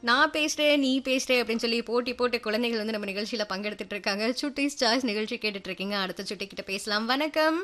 நான் பேசுறேன் நீ பேசுறே அப்படின்னு சொல்லி போட்டி போட்டு குழந்தைகள் வந்து நம்ம நிகழ்ச்சியில பங்கெடுத்துட்டு இருக்காங்க சுட்டிஸ் சாய்ஸ் நிகழ்ச்சி கேட்டுட்டு இருக்கீங்க அடுத்த சுட்டி கிட்ட பேசலாம் வணக்கம்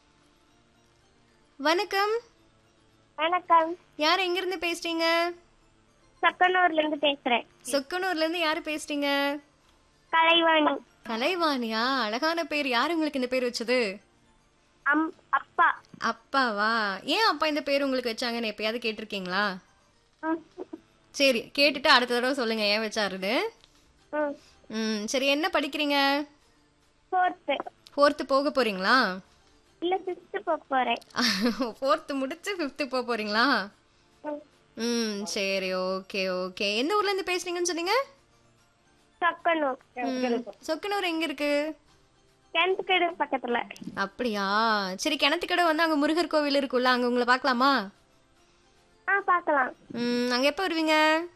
வணக்கம் வணக்கம் யார் எங்க இருந்து பேசுறீங்க சக்கனூர்ல இருந்து பேசுறேன் சொக்கனூர்ல இருந்து யாரு பேசுறீங்க கலைவாணி கலைவாணியா அழகான பேர் யார் உங்களுக்கு இந்த பேர் வச்சது அம் அப்பா அப்பாவா ஏன் அப்பா இந்த பேர் உங்களுக்கு வச்சாங்கன்னு எப்பயாவது கேட்டிருக்கீங்களா ம், சரி கேட்டுட்டு அடுத்த தடவை சொல்லுங்க ஏன் வச்சாருன்னு ம். ம் சரி என்ன படிக்கிறீங்க ஃபோர்த்து ஃபோர்த்து போக போறீங்களா இல்ல ஃபிஃப்த்து போக போறேன் ஃபோர்த்து முடிச்சு ஃபிஃப்த்து போக போறீங்களா ம். ம் சரி ஓகே ஓகே எந்த ஊர்ல இருந்து பேசுறீங்கன்னு சொன்னீங்க சக்கனூர் ம், சொக்கனூர் எங்க இருக்கு கிணத்துக்கடு பக்கத்துல அப்படியா சரி கிணத்துக்கடை வந்து அங்க முருகர் கோவில் இருக்குல்ல அங்க உங்களை பார்க்கலாமா ஆ பார்க்கலாம் ம் அங்க எப்போ வருவீங்க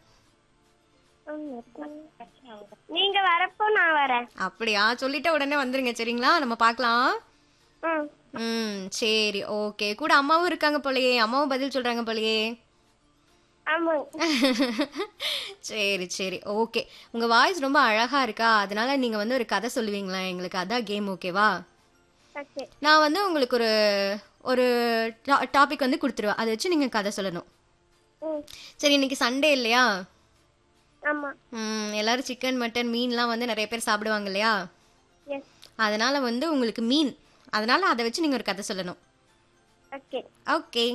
ம். நீங்க வரப்போ நான் வரேன் அப்படியா சொல்லிட்ட உடனே வந்துருங்க சரிங்களா நம்ம பார்க்கலாம் ம் ம் சரி ஓகே கூட அம்மாவும் இருக்காங்க போலயே அம்மாவும் பதில் சொல்றாங்க போலயே ஆமாங்க சரி சரி ஓகே உங்க வாய்ஸ் ரொம்ப அழகா இருக்கா அதனால நீங்க வந்து ஒரு கதை சொல்லுவீங்களா எங்களுக்கு அதான் கேம் ஓகேவா ஓகே நான் வந்து உங்களுக்கு ஒரு ஒரு டாபிக் வந்து கொடுத்துருவேன் அதை வச்சு நீங்க கதை சொல்லணும் ம் சரி இன்னைக்கு சண்டே இல்லையா ஆமா ம், எல்லாரும் சிக்கன் மட்டன் மீன்லாம் வந்து நிறைய பேர் சாப்பிடுவாங்க இல்லையா எஸ் அதனால வந்து உங்களுக்கு மீன் அதனால அதை வச்சு நீங்க ஒரு கதை சொல்லணும் ஓகே ஓகே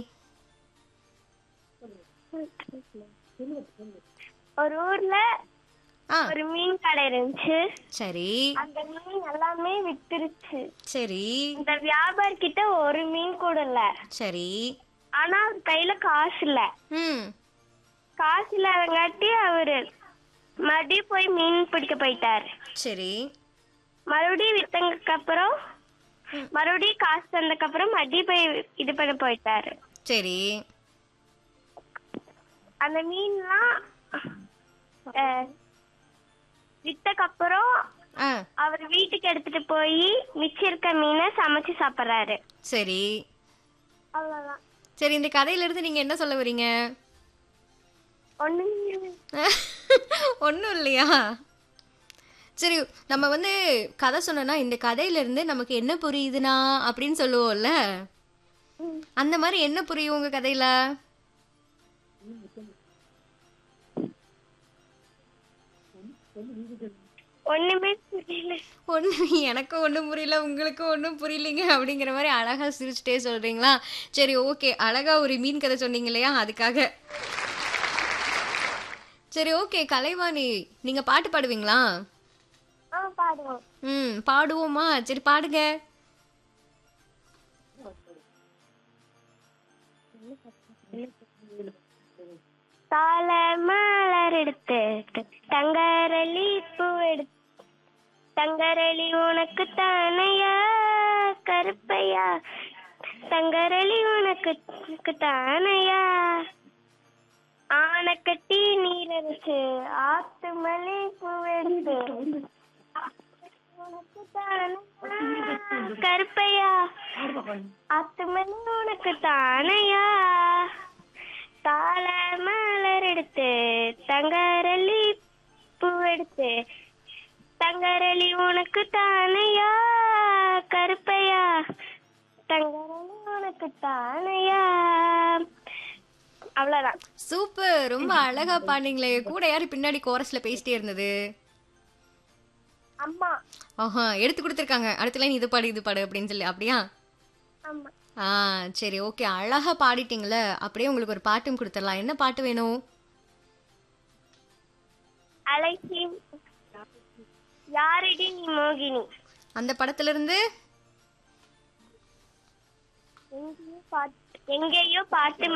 ஒரு ஊர்ல ஆ ஒரு மீன் கடை இருந்துச்சு சரி அந்த மீன் எல்லாமே வித்துருச்சு சரி இந்த வியாபாரி கிட்ட ஒரு மீன் கூட இல்ல சரி ஆனா அவர் கையில காசு இல்ல ம் காசு இல்லாதங்காட்டி அவரு மறுபடியும் போய் மீன் பிடிக்க போயிட்டாரு சரி மறுபடியும் வித்ததுக்கு அப்புறம் மறுபடியும் காசு தந்ததுக்கு அப்புறம் மறுபடியும் போய் இது பண்ண போயிட்டாரு சரி அந்த மீன்லாம் அஹ், வித்தக்கு அப்புறம் ஆ அவர் வீட்டுக்கு எடுத்துட்டு போய் மிச்சம் இருக்க மீனை சமைச்சு சாப்பிடுறாரு சரி அவ்வளவுதான் சரி இந்த கதையில இருந்து நீங்க என்ன சொல்ல வரீங்க ஒண்ணு ஒன்றும் இல்லையா சரி நம்ம வந்து கதை சொன்னோம்னா இந்த கதையில இருந்து நமக்கு என்ன புரியுதுனா அப்படின்னு சொல்லுவோம்ல அந்த மாதிரி என்ன புரியும் உங்க கதையில ஒண்ணுமே புரியல ஒண்ணு எனக்கும் ஒன்றும் புரியல உங்களுக்கும் ஒன்றும் புரியலைங்க அப்படிங்கிற மாதிரி அழகா சிரிச்சுட்டே சொல்றீங்களா சரி ஓகே அழகா ஒரு மீன் கதை சொன்னீங்க இல்லையா அதுக்காக சரி ஓகே கலைவாணி நீங்க பாட்டு பாடுவீங்களா ஆ பாடுவோம் ம் பாடுவோமா சரி பாடுங்க தாள மலர் எடுத்து தங்கரளி பூ எடுத்து தங்கரளி உனக்கு தானையா கருப்பையா தங்கரளி உனக்கு உனக்கு தானையா ஆனக்கட்டி நீரரிச்சு ஆத்து மலை பூ எடுத்து உனக்கு தானையா கருப்பையா ஆத்து மலை உனக்கு தானையா தாள மலர் எடுத்து தங்கரளி பூ எடுத்து தங்கரளி உனக்கு தானையா கருப்பையா தங்கரளி உனக்கு தானையா அவ்வளவுதான் சூப்பர் ரொம்ப அழகா பாடுனீங்களே கூட யாரு பின்னாடி கோரஸ்ல பேசிட்டே இருந்தது அம்மா ஆஹா எடுத்து கொடுத்துருக்காங்க அடுத்த லைன் இது பாடு இது பாடு அப்படின்னு சொல்லி அப்படியா அம்மா ஆ சரி ஓகே அழகா பாடிட்டீங்களே அப்படியே உங்களுக்கு ஒரு பாட்டும் கொடுத்துடலாம் என்ன பாட்டு வேணும் அலைசி யாரடி நீ மோகினி அந்த படத்துல இருந்து எங்கேயோ பாட்டு எங்கேயோ பாட்டு